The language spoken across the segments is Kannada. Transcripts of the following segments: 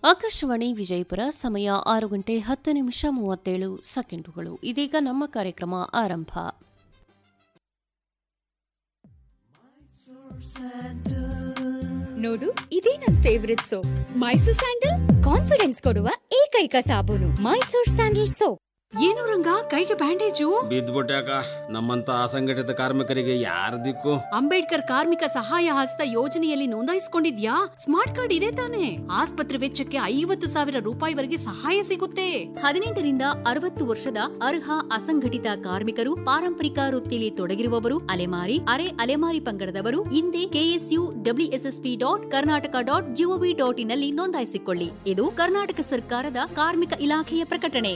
ಆಕಾಶವಾಣಿ ವಿಜಯಪುರ ಸಮಯ ಆರು ಗಂಟೆ ಹತ್ತು ನಿಮಿಷ ಮೂವತ್ತೇಳು ಸೆಕೆಂಡುಗಳು ಇದೀಗ ನಮ್ಮ ಕಾರ್ಯಕ್ರಮ ಆರಂಭ ನೋಡು ಇದೇ ನನ್ favourite soap Mysore sandal confidence ಕೊಡುವ ಏಕೈಕ ಸಾಬೂನು ಮೈಸೂರ್ ಸ್ಯಾಂಡಲ್ ಸೋಪ್ ಏನು ರಂಗ ಕೈಗೆ ಬ್ಯಾಂಡೇಜು ಬಿದ್ದ್ಬಿಟ್ಯಾಕ ನಮ್ಮಂತ ಅಸಂಘಟಿತ ಕಾರ್ಮಿಕರಿಗೆ ಯಾರ ದಿಕ್ಕು ಅಂಬೇಡ್ಕರ್ ಕಾರ್ಮಿಕ ಸಹಾಯ ಹಸ್ತ ಯೋಜನೆಯಲ್ಲಿ ನೋಂದಾಯಿಸಿಕೊಂಡಿದ್ಯಾ ಸ್ಮಾರ್ಟ್ ಕಾರ್ಡ್ ಇದೆ ತಾನೆ ಆಸ್ಪತ್ರೆ ವೆಚ್ಚಕ್ಕೆ ಐವತ್ತು ಸಾವಿರ ರೂಪಾಯಿವರೆಗೆ ಸಹಾಯ ಸಿಗುತ್ತೆ ಹದಿನೆಂಟರಿಂದ ಅರವತ್ತು ವರ್ಷದ ಅರ್ಹ ಅಸಂಘಟಿತ ಕಾರ್ಮಿಕರು ಪಾರಂಪರಿಕ ವೃತ್ತಿಲಿ ತೊಡಗಿರುವವರು ಅಲೆಮಾರಿ ಅರೆ ಅಲೆಮಾರಿ ಪಂಗಡದವರು ಹಿಂದೆ KSU WSSP dot Karnataka dot GOV dot ಇನ್ನಲ್ಲಿ ನೋಂದಾಯಿಸಿಕೊಳ್ಳಿ ಇದು ಕರ್ನಾಟಕ ಸರ್ಕಾರದ ಕಾರ್ಮಿಕ ಇಲಾಖೆಯ ಪ್ರಕಟಣೆ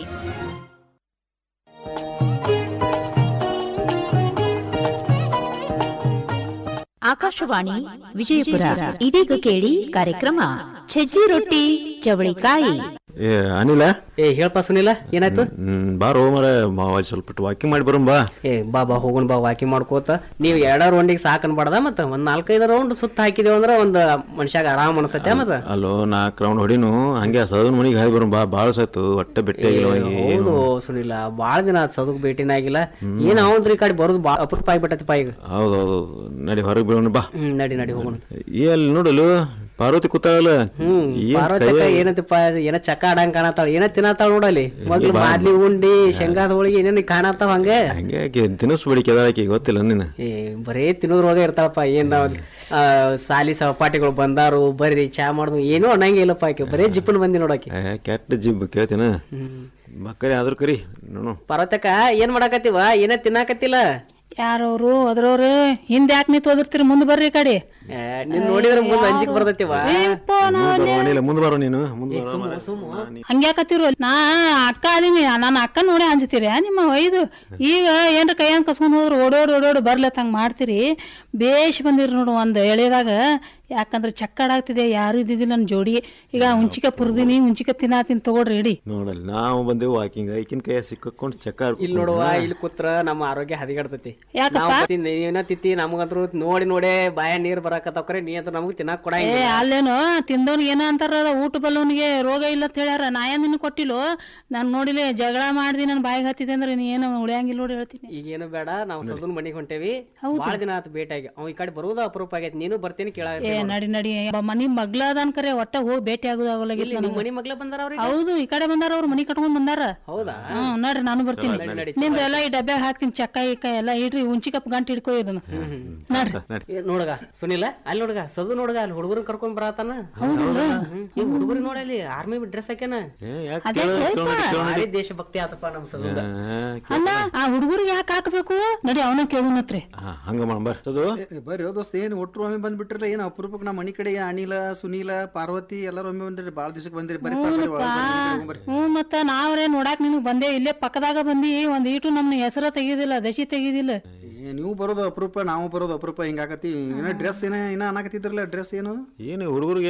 ಆಕಾಶವಾಣಿ ವಿಜಯಪುರ ಇದೀಗ ಕೇಳಿ ಕಾರ್ಯಕ್ರಮ ಸಜ್ಜಿ ರೊಟ್ಟಿ ಚವಳಿಕಾಯಿ ಏ ಅನಿಲ ಏ ಹೇಳಪ್ಪ ಸುನಿಲ ಏನಾಯ್ತು ಹ್ಮ್ ಬಾರೋ ಮರ ಮಾವ ಸ್ವಲ್ಪ ವಾಕಿಂಗ್ ಮಾಡಿ ಬರೋಣ ಬಾ ಏ ಬಾ ಬಾ ಹೋಗೋಣ ಬಾ ವಾಕಿಂಗ್ ಮಾಡ್ಕೋತ ನೀವು ಎರಡ ರೌಂಡಿಗೆ ಸಾಕ್ ಅನ್ಬಾರ್ದ ಮತ್ತ ಒಂದ್ ನಾಲ್ಕೈದು ರೌಂಡ್ ಸುತ್ತ ಹಾಕಿದೇವ ಅಂದ್ರ ಒಂದ್ ಮನುಷ್ಯಾಗ ಆರಾಮ್ ಅನ್ಸತ್ತೆ ಮತ್ತ ಅಲ್ಲೋ ನಾಲ್ಕು ರೌಂಡ್ ಹೊಡಿನು ಹಂಗೆ ಸದನ್ ಮನಿಗೆ ಹಾಯ್ ಬರೋಣ ಬಾ ಭಾಳ ಸತ್ತು ಹೊಟ್ಟೆ ಬೆಟ್ಟಿ ಆಗಿಲ್ಲ ಅವ ಏನು ಹೌದು ಸುನಿಲ ಬಾಳ ದಿನ ಆತ್ ಸದುಕ್ ಭೇಟಿನ ಆಗಿಲ್ಲ ಏನ್ ಅವಂದ್ರಿ ಈ ಕಡೆ ಬರೋದು ಬಾ ಅಪರೂಪ ಆಗ್ಬಿಟ್ಟೈತಪ್ಪ ಈಗ ಹೌದು ಹೌದು ನಡಿ ಹೊರಗೆ ಬೀಳೋಣ ಬಾ ಹ್ಮ್ ನಡಿ ನಡಿ ಹೋಗೋಣ ಏ ಅಲ್ಲಿ ನೋಡಲು ಪಾರ್ವತಿ ಕೂತಾಳಲ್ಲ ಹ್ಮ್ ಏನ್ ಪಾರ್ವತಕ್ಕ ಕೈಯಾಗ- ಏನಂತಪ್ಪ ಏನ ಚಕ್ಕ ಆಡಂಗ್ ಕಾಣತಾಳ ಏನ ತಿನ್ನತಾಳ ನೋಡಲಿ ಮೊದ್ಲು ಮಾದ್ಲಿ ಉಂಡಿ ಶೇಂಗಾದ ಹೋಳಿಗೆ ಏನೇನ್ ಕಾಣತಾವ ಹಂಗ ಹಂಗೆ ಆಕಿ ತಿನ್ನಿಸ್ ಬೇಡಿಕೆ ಅದ ಆಕಿ ಗೊತ್ತಿಲ್ಲ ನಿನ್ನ ಏ ಬರೇ ತಿನ್ನೋದ್ರೊಳಗೆ ಇರ್ತಾಳಪ್ಪ ಏನ್ ನಾವ್ ಆ, ಸಾಲಿ ಸಹಪಾಠಿಗಳು ಬಂದಾರು ಬರ್ರಿ ಚಾ ಮಾಡುದು ಏನೂ ಅನ್ನಂಗೆ ಇಲ್ಲಪ್ಪ ಆಕೆ ಬರೇ ಜಿಪ್ಪನ್ ಬಂದಿ ನೋಡಕ್ಕೆ ಏ ಕೆಟ್ಟ ಜಿಬ್ ಕೇಳ್ತೀನ ಮಕ್ಕರಿ ಆದ್ರೂ ಕರಿ ನೋಡು ಪಾರ್ವತಕ್ಕ ಏನ್ ಮಾಡಾಕತ್ತೀವ ಏನ ತಿನ್ನಾಕತ್ತಿಲ್ಲ ಯಾರವ್ರು ಅದ್ರವ್ರು ಹಿಂದೆ ಯಾಕೆ ನಿಂತು ಓದಿರ್ತೀರಿ ಮುಂದೆ ಬರ್ರಿ ಈ ಕಡೆ ಏ, ನಿನ್ ನೋಡಿದ್ರ ಮುಂದೆ ಅಂಜಿಕ್ ಬರ್ತೈತಿವ ಏಪ್ಪ ನಾ ಮುಂದ್ ಬರೋ ಅನಿಲ ಮುಂದೆ ಬರೋ ನೀನು ಮುಂದೆ ಬರೋ ಮಾರ್ರೆ. ಹಂಗ್ಯಾಕತ್ತಿರು ನಾ ಅಕ್ಕ ಅದೀನಿ ನನ್ನ ಅಕ್ಕ ನೋಡಿ ಅಂಜತೀರಿ ನಿಮ್ಮ ಒಯ್ದು ಈಗ ಏನ್ರ ಕೈಯನ್ ಕಸ್ಕೊಂಡ್ ಹೋದ್ರು ಓಡೋಡ್ ಓಡೋಡ್ ಬರ್ಲತ್ ಹಂಗ್ ಮಾಡ್ತೀರಿ ಬೇಷ್ ಬಂದಿರಿ ನೋಡು ಒಂದ್ ಎಳೆದಾಗ ಯಾಕಂದ್ರೆ ಚಕ್ಕಡಾಗ್ತಿದೆ ಯಾರು ಇದ್ದಿದ್ದಿಲ್ಲ ನನ್ನ ಜೋಡಿ ಈಗ ಹುಂಚಿಕ ಪುರ್ದಿನಿ ಹುಂಚಿಕ ತಿನ್ನಾತೀನಿ ತಗೊಳ್ರಿ ಇಡಿ ನೋಡಲ್ಲ ನಾವು ಬಂದೇವು ವಾಕಿಂಗ್ ಐಕಿನ ಕೈಯ ಸಿಕ್ಕೊಂಡು ಚಕ್ಕ ಇಲ್ಲಿ ನೋಡುವ ಇಲ್ಲಿ ಕೂತ್ರ ನಮ್ಮ ಆರೋಗ್ಯ ಹದಿಗಡ್ತೈತಿ ಯಾಕಪ್ಪ? ನಾವ್ ತಿನ್- ಏನ ತಿತ್ತಿ ನಮಗಂತ್ರು ನೋಡಿ ನೋಡಿ ಬಾಯ ನೀರ್ ಬರಾಕತ್ತವ್ರೆ ನೀ ಅಂತ ನಮಗ್ ತಿನ್ನಾಕ್ ಏ ಕೊಡಂಗಿಲ್ಲ ಅಲ್ಲೇನು ತಿಂದವ್ನಿಗೆ ಏನ ಅಂತಾರ ಊಟ ಬಲ್ಲವನಿಗೆ ರೋಗ ಇಲ್ಲ ಅಂತ ಹೇಳ್ಯಾರ ನಾ ಏನ್ ನಿನ್ನ ಕೊಟ್ಟಿಲ್ಲೋ ನಾನು ನೋಡಿಲಿ ಜಗಳ ಮಾಡ್ದಿ ನನ್ನ ಬಾಯಿಗೆ ಹತ್ತಿದೆ ಅಂದ್ರೆ ನೀ ಏನು ಉಳಿಯಂಗಿಲ್ಲ ನೋಡಿ ಹೇಳ್ತೀನಿ ಈಗೇನು ಬೇಡ ನಾವು ಸದನ್ ಮನಿಗ್ ಹೊಂಟೇವಿ ಬಾಳ ದಿನ ಆತ್ ಭೇಟಿಯಾಗಿ ಅವ್ ಈ ಕಡೆ ಬರುವುದು ಅಪರೂಪ ಆಗೈತಿ ನೀನು ಬರ್ತೀನಿ ಏ ಕೇಳಾಗ ನಡಿ ನಡಿ ಒಬ್ಬ ಮನಿ ಮಗ್ಲ ಅದಾನ್ ಕರೆ ಒಟ್ಟ ಹೋಗಿ ಭೇಟಿ ಆಗುದಾಗಲಾಗಿಲ್ಲ ಇಲ್ಲಿ ನಿಮ್ ಮನಿ ಮಗ್ಲ ಬಂದಾರ ಅವ್ರಿಗೆ ಹೌದು ಈ ಕಡೆ ಬಂದಾರ ಅವ್ರು ಮನಿ ಕಟ್ಕೊಂಡ್ ಬಂದಾರ ಹೌದಾ ಹ್ಮ್ ನೋಡ್ರಿ ನಾನು ಬರ್ತೀನಿ ನಿಂದ ಎಲ್ಲ ಈ ಡಬ್ಬ್ಯಾಗ ಹಾಕ್ತೀನಿ ಚಕ್ಕ ಇಕ್ಕ ಎಲ್ಲ ಇಡ್ರಿ ಉಂಚಿ ಕಪ್ ಗಂಟು ಹಿಡ್ಕೊ ಇದನ್ನ ನೋಡ್ರಿ ಏ, ನೋಡಗ ಸುನಿಲ ಅಲ್ಲಿ ನೋಡಗ ಸದು ನೋಡಗ ಅಲ್ಲಿ ಹುಡುಗರನ್ನ ಕರ್ಕೊಂಡ್ ಬರತಾನ ಈ ಹುಡುಗರು ನೋಡಲಿ ಆರ್ಮಿ ಡ್ರೆಸ್ ಹಾಕ್ಯಾನ ಏ ಯಾಕೆ ಅದೇ ಕೇಳು ಹೋಯ್ಪ. ಕೇಳು ಕೇಳು ಭಾರಿ ದೇಶಭಕ್ತಿ ಆತಪ್ಪ ನಮ್ ಸದುಂದ ಅಲ್ಲ ಆ ಹುಡುಗರಿಗೆ ಯಾಕೆ ಹಾಕ್ಬೇಕು ನಡಿ ಅವನ ಕೇಳುನತ್ರಿ ಹಾ ಹಂಗ ಮಾಡ ಬರ್ರಿ ಅದು ಏ, ಬರ್ರಿ ಹೋ ದೋಸ್ತ ಏನು ಒಟ್ರು ಒಮ್ಮೆ ಬಂದ್ಬಿಟ್ರಲ್ಲ ಏನು ಅಪರೂಪಕ್ಕೆ ನಮ್ಮ ಮನೆ ಕಡೆ ಏನ್ ಅನಿಲ ಸುನೀಲ ಪಾರ್ವತಿ ಎಲ್ಲರೂ ಒಮ್ಮೆ ಬಂದ್ರಿ ಭಾಳ ದಿವಸಕ್ಕೆ ಬಂದಿರಿ ಬರ್ರಿ ಪಾ, ಬರ್ರಿ, ಒಳಗ್ ಬರ್ರಿ, ಮನೆ ಕಡೆ ಬರ್ರಿ. ಹ್ಞೂ ಮತ್ತ ನಾವ್ರೇ ನೋಡಾಕ್ ನಿನಗ್ ಬಂದೆ ಇಲ್ಲೇ ಪಕ್ಕದಾಗ ಬಂದಿ ಒಂದ್ ಈಟು ನಮ್ನ ಹೆಸರ ತೆಗಿದಿಲ್ಲ ದಶಿ ತೆಗಿದಿಲ್ಲ ಏ, ನೀವು ಬರೋದು ಅಪರೂಪ ನಾವು ಬರೋದು ಅಪರೂಪ ಹಿಂಗಾಕತಿ ಏನೋ ಡ್ರೆಸ್ ಏನ ಏನ ಅನ್ನಕತ್ತಿದ್ರಲ್ಲ ಡ್ರೆಸ್ ಏನು ಏನು ಹುಡುಗರಿಗೆ